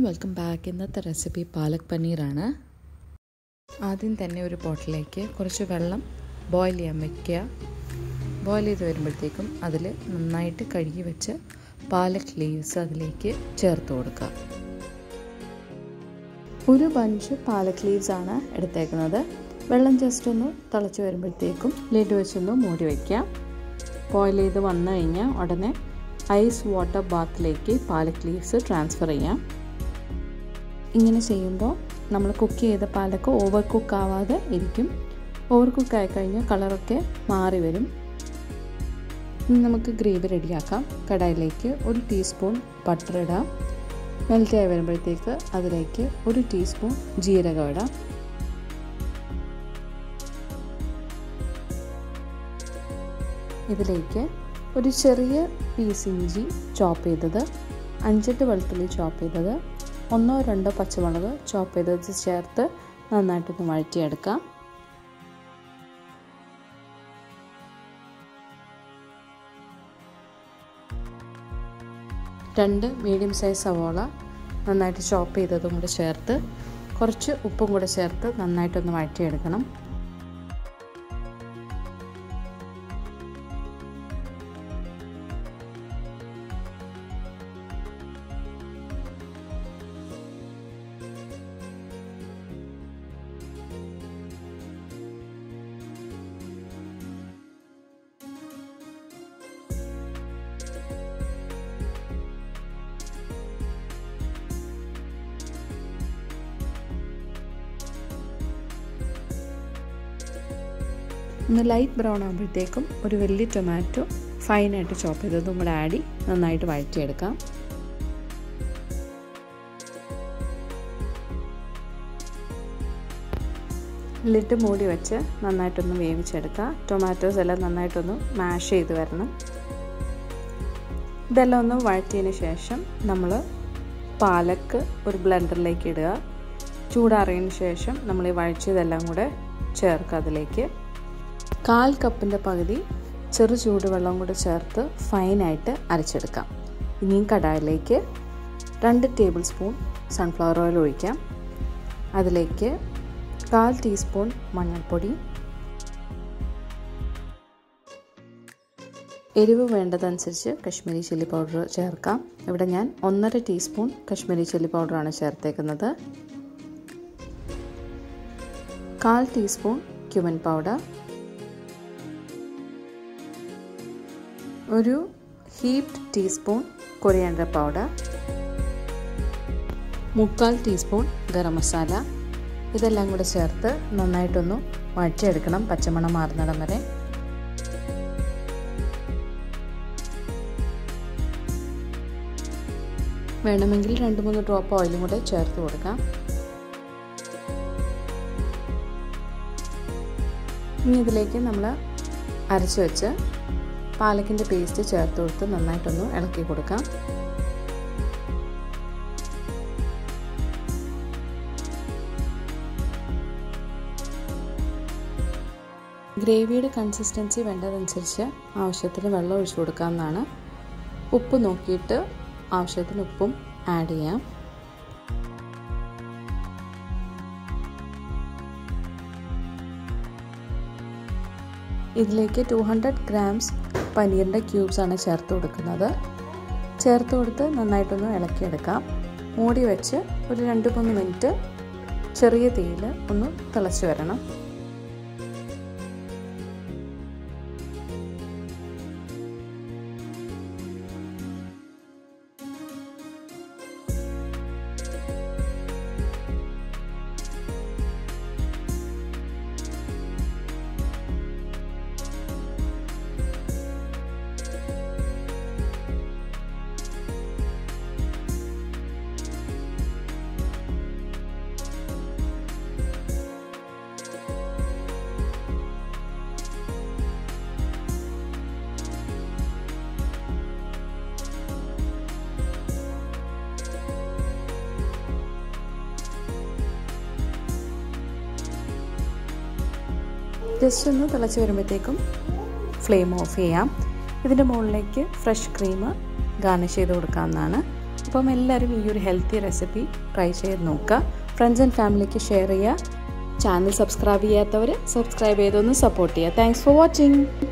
welcome back ഇന്നത്തെ recipe palak പനീറാണ് ആദ്യം തന്നെ ഒരു പോട്ടിലേക്ക് കുറച്ച് വെള്ളം ബോയിൽ ചെയ്യാൻ വെക്കുക ബോയിൽ ചെയ്ത് വരുമ്പോഴത്തേക്കും അതിൽ നന്നായിട്ട് കഴുകി വെച്ച് പാലക് ലീവ്സ് അതിലേക്ക് ചേർത്ത് കൊടുക്കുക ഒരു ബഞ്ച് പാലക് ലീവ്സ് ആണ് എടുത്തേക്കുന്നത് വെള്ളം ജസ്റ്റ് ഒന്ന് തിളച്ച് വരുമ്പോഴത്തേക്കും ലിഡ് വെച്ചൊന്ന് മൂടി വയ്ക്കുക ബോയിൽ ചെയ്ത് വന്നു കഴിഞ്ഞാൽ ഉടനെ ഐസ് വാട്ടർ ബാത്തിലേക്ക് പാലക് ലീവ്സ് ട്രാൻസ്ഫർ ചെയ്യാം ഇങ്ങനെ ചെയ്യുമ്പോൾ നമ്മൾ കുക്ക് ചെയ്ത പാലക്ക് ഓവർ കുക്ക് ആവാതെ ഇരിക്കും ഓവർ കുക്ക് ആയി കഴിഞ്ഞാൽ കളറൊക്കെ മാറി വരും ഇനി നമുക്ക് ഗ്രേവി റെഡിയാക്കാം കടായിലേക്ക് ഒരു ടീസ്പൂൺ ബട്ടർ ഇടാം മെൽറ്റായി വരുമ്പോഴത്തേക്ക് അതിലേക്ക് ഒരു ടീസ്പൂൺ ജീരകം ഇടാം ഇതിലേക്ക് ഒരു ചെറിയ പീസ് ഇഞ്ചി ചോപ്പ് ചെയ്തത് അഞ്ചെട്ട് വെളുത്തുള്ളി ചോപ്പ് ചെയ്തത് ഒന്നോ രണ്ടോ പച്ചമുളക് ചോപ്പ് ചെയ്തത് ചേർത്ത് നന്നായിട്ടൊന്ന് വഴറ്റിയെടുക്കാം രണ്ട് മീഡിയം സൈസ് സവോള നന്നായിട്ട് ചോപ്പ് ചെയ്തതും കൂടെ ചേർത്ത് കുറച്ച് ഉപ്പും കൂടെ ചേർത്ത് നന്നായിട്ടൊന്ന് വഴറ്റിയെടുക്കണം ഒന്ന് ലൈറ്റ് ബ്രൗൺ ആകുമ്പോഴത്തേക്കും ഒരു വലിയ ടൊമാറ്റോ ഫൈനായിട്ട് ചോപ്പ് ചെയ്തതും കൂടെ ആഡി നന്നായിട്ട് വഴറ്റിയെടുക്കാം ലിഡ് മൂടി വെച്ച് നന്നായിട്ടൊന്ന് വേവിച്ചെടുക്കുക ടൊമാറ്റോസ് എല്ലാം നന്നായിട്ടൊന്ന് മാഷ് ചെയ്ത് വരണം ഇതെല്ലാം ഒന്ന് വഴറ്റിയതിന് ശേഷം നമ്മൾ പാലക്ക് ഒരു ബ്ലെൻഡറിലേക്ക് ഇടുക ചൂടാറിയതിന് ശേഷം നമ്മൾ ഈ വഴറ്റിയതെല്ലാം കൂടെ ചേർക്കുക അതിലേക്ക് കാൽ കപ്പിൻ്റെ പകുതി ചെറു ചൂടുവെള്ളം കൂടെ ചേർത്ത് ഫൈനായിട്ട് അരച്ചെടുക്കാം ഇനിയും കടായിലേക്ക് രണ്ട് ടേബിൾ സ്പൂൺ സൺഫ്ലവർ ഓയിൽ ഒഴിക്കാം അതിലേക്ക് കാൽ ടീസ്പൂൺ മഞ്ഞൾപ്പൊടി എരിവ് വേണ്ടതനുസരിച്ച് കശ്മീരി ചില്ലി പൗഡർ ചേർക്കാം ഇവിടെ ഞാൻ ഒന്നര ടീസ്പൂൺ കശ്മീരി ചില്ലി പൗഡറാണ് ചേർത്തേക്കുന്നത് കാൽ ടീസ്പൂൺ ക്യുമൻ പൗഡർ ഒരു ഹീപ്ഡ് ടീസ്പൂൺ കൊറിയാണ്ടർ പൗഡർ മുക്കാൽ ടീസ്പൂൺ ഗരം മസാല ഇതെല്ലാം കൂടെ ചേർത്ത് നന്നായിട്ടൊന്ന് വഴറ്റിയെടുക്കണം പച്ചമണം മാറുന്നിടം വരെ വേണമെങ്കിൽ രണ്ട് മൂന്ന് ഡ്രോപ്പ് ഓയിലും കൂടെ ചേർത്ത് കൊടുക്കാം ഇനി ഇതിലേക്ക് നമ്മൾ അരച്ച് വെച്ച് പാലക്കിൻ്റെ പേസ്റ്റ് ചേർത്ത് കൊടുത്ത് നന്നായിട്ടൊന്ന് ഇളക്കി കൊടുക്കാം ഗ്രേവിയുടെ കൺസിസ്റ്റൻസി വേണ്ടതനുസരിച്ച് ആവശ്യത്തിന് വെള്ളം ഒഴിച്ചു കൊടുക്കാവുന്നതാണ് ഉപ്പ് നോക്കിയിട്ട് ആവശ്യത്തിന് ഉപ്പും ആഡ് ചെയ്യാം ഇതിലേക്ക് ടു ഹൺഡ്രഡ് ഗ്രാംസ് പനീറിൻ്റെ ക്യൂബ്സാണ് ചേർത്ത് കൊടുക്കുന്നത് ചേർത്ത് കൊടുത്ത് നന്നായിട്ടൊന്ന് ഇളക്കിയെടുക്കാം മൂടി വെച്ച് ഒരു രണ്ട് മൂന്ന് മിനിറ്റ് ചെറിയ തീയിൽ ഒന്ന് തിളച്ച് വരണം ജസ്റ്റ് ഒന്ന് തിളച്ച് വരുമ്പോഴത്തേക്കും ഫ്ലെയിം ഓഫ് ചെയ്യാം ഇതിൻ്റെ മുകളിലേക്ക് ഫ്രഷ് ക്രീം ഗാർണിഷ് ചെയ്ത് കൊടുക്കാവുന്നതാണ് അപ്പം എല്ലാവരും ഈ ഒരു ഹെൽത്തി റെസിപ്പി ട്രൈ ചെയ്ത് നോക്കുക ഫ്രണ്ട്സ് ആൻഡ് ഫാമിലിക്ക് ഷെയർ ചെയ്യുക ചാനൽ സബ്സ്ക്രൈബ് ചെയ്യാത്തവർ സബ്സ്ക്രൈബ് ചെയ്തൊന്ന് സപ്പോർട്ട് ചെയ്യുക താങ്ക്സ് ഫോർ വാച്ചിങ്